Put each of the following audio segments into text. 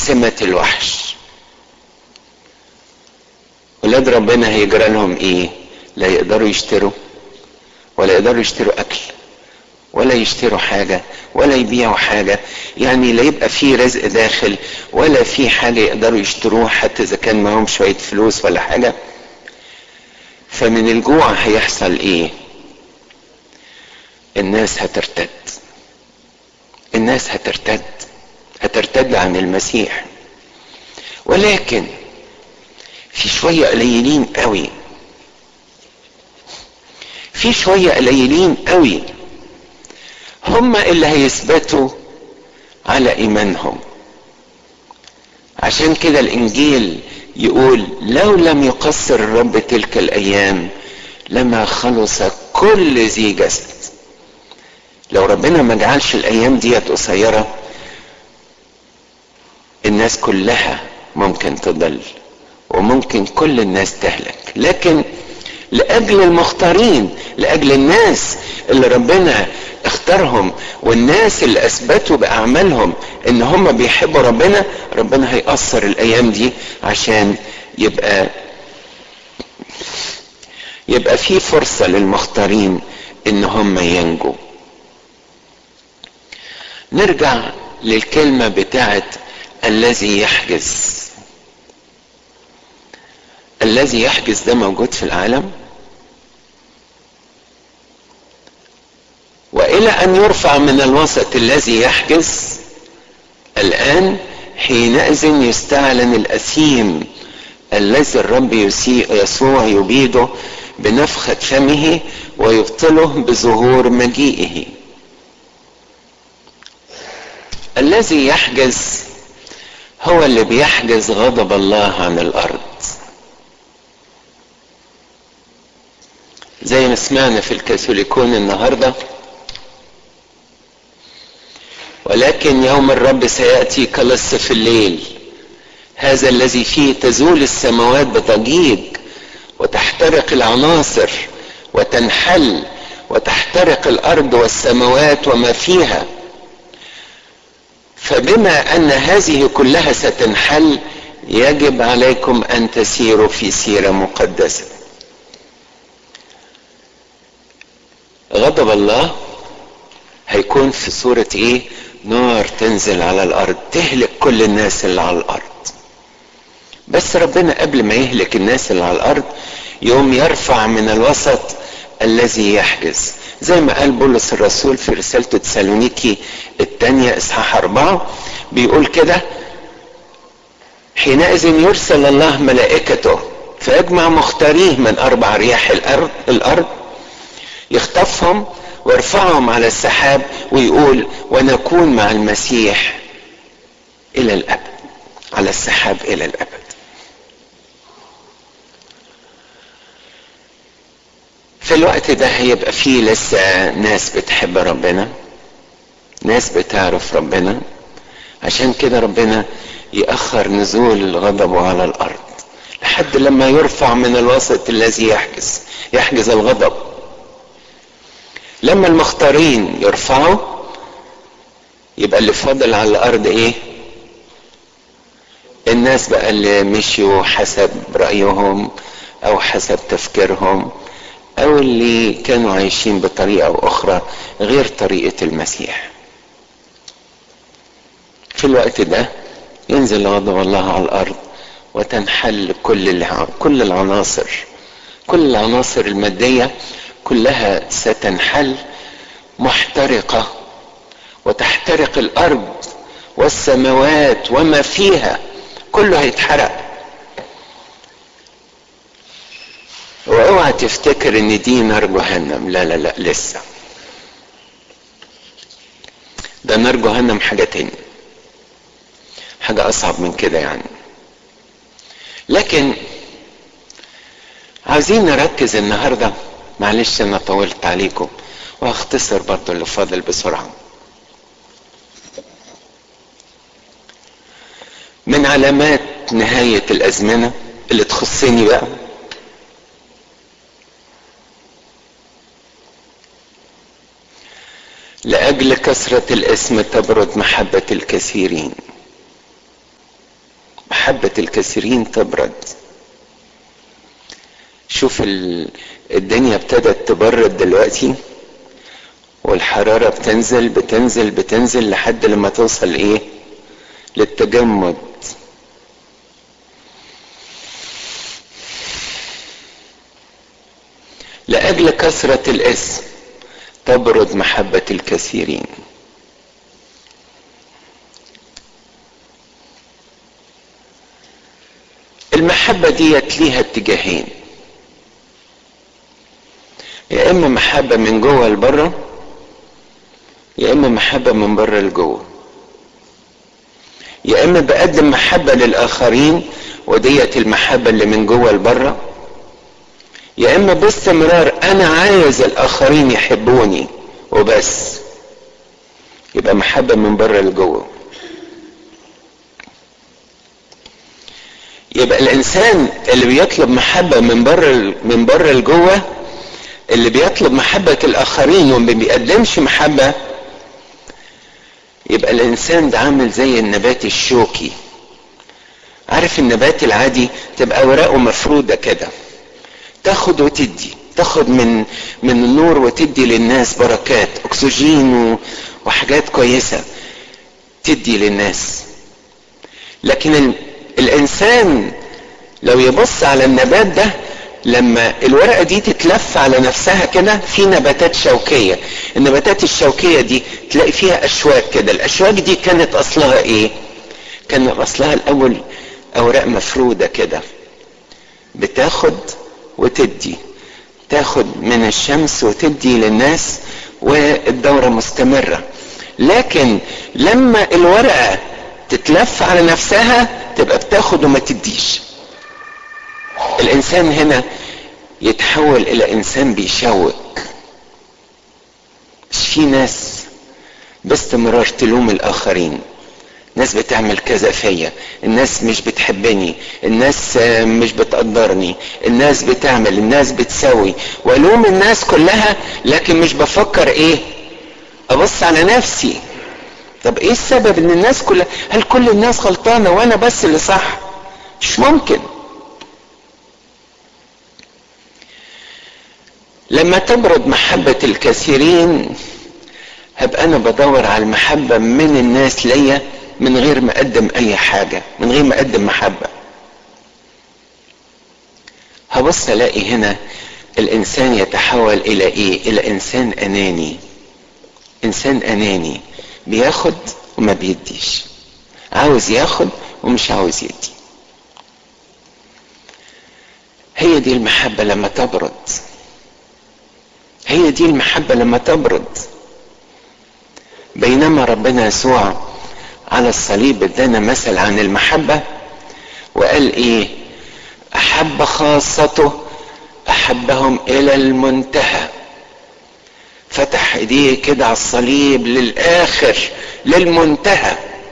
سمة الوحش ولاد ربنا هيجرى لهم ايه لا يقدروا يشتروا ولا يقدروا يشتروا اكل ولا يشتروا حاجة ولا يبيعوا حاجة يعني لا يبقى في رزق داخل ولا في حاجة يقدروا يشتروها حتى اذا كان معاهم شوية فلوس ولا حاجة فمن الجوع هيحصل ايه الناس هترتد الناس هترتد هترتد عن المسيح ولكن في شوية قليلين قوي في شوية قليلين قوي هم اللي هيثبتوا على ايمانهم عشان كده الانجيل يقول لو لم يقصر الرب تلك الايام لما خلص كل ذي جسد لو ربنا ما جعلش الايام ديت قصيره الناس كلها ممكن تضل وممكن كل الناس تهلك لكن لاجل المختارين لاجل الناس اللي ربنا اختارهم والناس اللي اثبتوا باعمالهم ان هم بيحبوا ربنا ربنا هيقصر الايام دي عشان يبقى يبقى في فرصه للمختارين ان هم ينجوا نرجع للكلمه بتاعت الذي يحجز الذي يحجز ده موجود في العالم والى ان يرفع من الوسط الذي يحجز الان حينئذ يستعلن الاثيم الذي الرب يسوع يبيده بنفخة فمه ويبطله بظهور مجيئه الذي يحجز هو اللي بيحجز غضب الله عن الارض زي ما سمعنا في الكاثوليكون النهارده ولكن يوم الرب سياتي كلص في الليل هذا الذي فيه تزول السماوات بضجيج وتحترق العناصر وتنحل وتحترق الارض والسماوات وما فيها فبما ان هذه كلها ستنحل يجب عليكم ان تسيروا في سيره مقدسه غضب الله هيكون في صورة ايه نار تنزل على الارض تهلك كل الناس اللي على الارض بس ربنا قبل ما يهلك الناس اللي على الارض يوم يرفع من الوسط الذي يحجز زي ما قال بولس الرسول في رسالته تسالونيكي الثانية اصحاح اربعة بيقول كده حينئذ يرسل الله ملائكته فيجمع مختاريه من اربع رياح الارض الارض يخطفهم ويرفعهم على السحاب ويقول ونكون مع المسيح الى الابد على السحاب الى الابد في الوقت ده هيبقى فيه لسه ناس بتحب ربنا ناس بتعرف ربنا عشان كده ربنا يأخر نزول غضبه على الأرض لحد لما يرفع من الوسط الذي يحجز يحجز الغضب لما المختارين يرفعوا يبقى اللي فاضل على الارض ايه الناس بقى اللي مشيوا حسب رايهم او حسب تفكيرهم او اللي كانوا عايشين بطريقه اخرى غير طريقه المسيح في الوقت ده ينزل غضب الله على الارض وتنحل كل كل العناصر كل العناصر الماديه كلها ستنحل محترقة وتحترق الأرض والسماوات وما فيها كله هيتحرق واوعى تفتكر ان دي نار جهنم لا لا لا لسه ده نار جهنم حاجة تاني حاجة أصعب من كده يعني لكن عايزين نركز النهارده معلش انا طولت عليكم وهختصر برضو اللي فاضل بسرعة من علامات نهاية الأزمنة اللي تخصني بقى لأجل كثرة الاسم تبرد محبة الكثيرين محبة الكثيرين تبرد شوف الدنيا ابتدت تبرد دلوقتي والحرارة بتنزل بتنزل بتنزل لحد لما توصل ايه للتجمد لأجل كثرة الاسم تبرد محبة الكثيرين المحبة ديت ليها اتجاهين يا اما محبة من جوه لبره يا اما محبة من بره لجوه يا اما بقدم محبة للاخرين وديت المحبة اللي من جوه لبره يا اما باستمرار انا عايز الاخرين يحبوني وبس يبقى محبة من بره لجوه يبقى الانسان اللي بيطلب محبة من بره من بره لجوه اللي بيطلب محبة الاخرين وما بيقدمش محبة يبقى الانسان ده عامل زي النبات الشوكي عارف النبات العادي تبقى ورقه مفرودة كده تاخد وتدي تاخد من من النور وتدي للناس بركات اكسجين وحاجات كويسة تدي للناس لكن ال... الانسان لو يبص على النبات ده لما الورقه دي تتلف على نفسها كده في نباتات شوكيه النباتات الشوكيه دي تلاقي فيها اشواك كده الاشواك دي كانت اصلها ايه كان اصلها الاول اوراق مفروده كده بتاخد وتدي تاخد من الشمس وتدي للناس والدوره مستمره لكن لما الورقه تتلف على نفسها تبقى بتاخد وما تديش الانسان هنا يتحول الى انسان بيشوك مش في ناس باستمرار تلوم الاخرين ناس بتعمل كذا فيا الناس مش بتحبني الناس مش بتقدرني الناس بتعمل الناس بتسوي والوم الناس كلها لكن مش بفكر ايه ابص على نفسي طب ايه السبب ان الناس كلها هل كل الناس غلطانة وانا بس اللي صح مش ممكن لما تبرد محبة الكثيرين هبقى انا بدور على المحبة من الناس ليا من غير ما اقدم اي حاجة من غير ما اقدم محبة هبص الاقي هنا الانسان يتحول الى ايه الى انسان اناني انسان اناني بياخد وما بيديش عاوز ياخد ومش عاوز يدي هي دي المحبة لما تبرد هي دي المحبة لما تبرد بينما ربنا يسوع على الصليب ادانا مثل عن المحبة وقال ايه احب خاصته احبهم الى المنتهى فتح ايديه كده على الصليب للاخر للمنتهى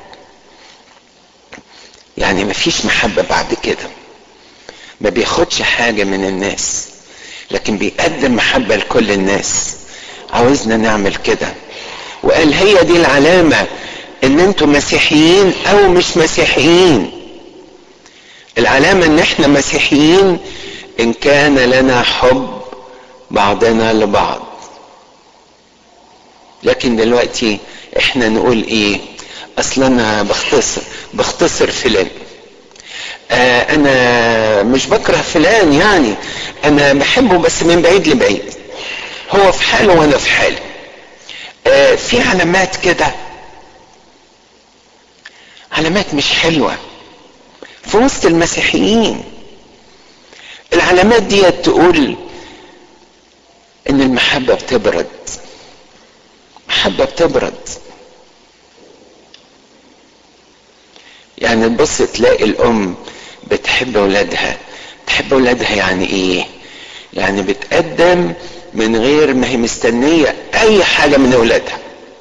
يعني مفيش محبة بعد كده ما بياخدش حاجة من الناس لكن بيقدم محبة لكل الناس عاوزنا نعمل كده وقال هي دي العلامة ان انتم مسيحيين او مش مسيحيين العلامة ان احنا مسيحيين ان كان لنا حب بعضنا لبعض لكن دلوقتي احنا نقول ايه اصلا انا بختصر بختصر فلان آه انا مش بكره فلان يعني انا بحبه بس من بعيد لبعيد هو في حاله وانا في حالي آه في علامات كده علامات مش حلوة في وسط المسيحيين العلامات دي تقول ان المحبة بتبرد محبة بتبرد يعني تبص تلاقي الام بتحب اولادها تحب اولادها يعني ايه يعني بتقدم من غير ما هي مستنية اي حاجة من اولادها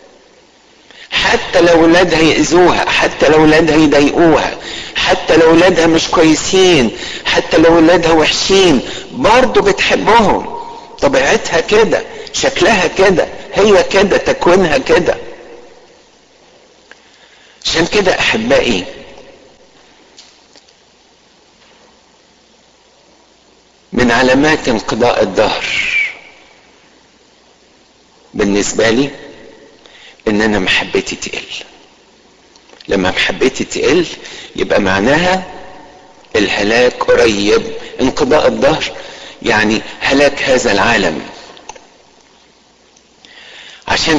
حتى لو اولادها يأذوها حتى لو اولادها يضايقوها حتى لو اولادها مش كويسين حتى لو اولادها وحشين برضه بتحبهم طبيعتها كده شكلها كده هي كده تكوينها كده عشان كده احبائي من علامات انقضاء الدهر بالنسبة لي ان انا محبتي تقل لما محبتي تقل يبقى معناها الهلاك قريب انقضاء الدهر يعني هلاك هذا العالم عشان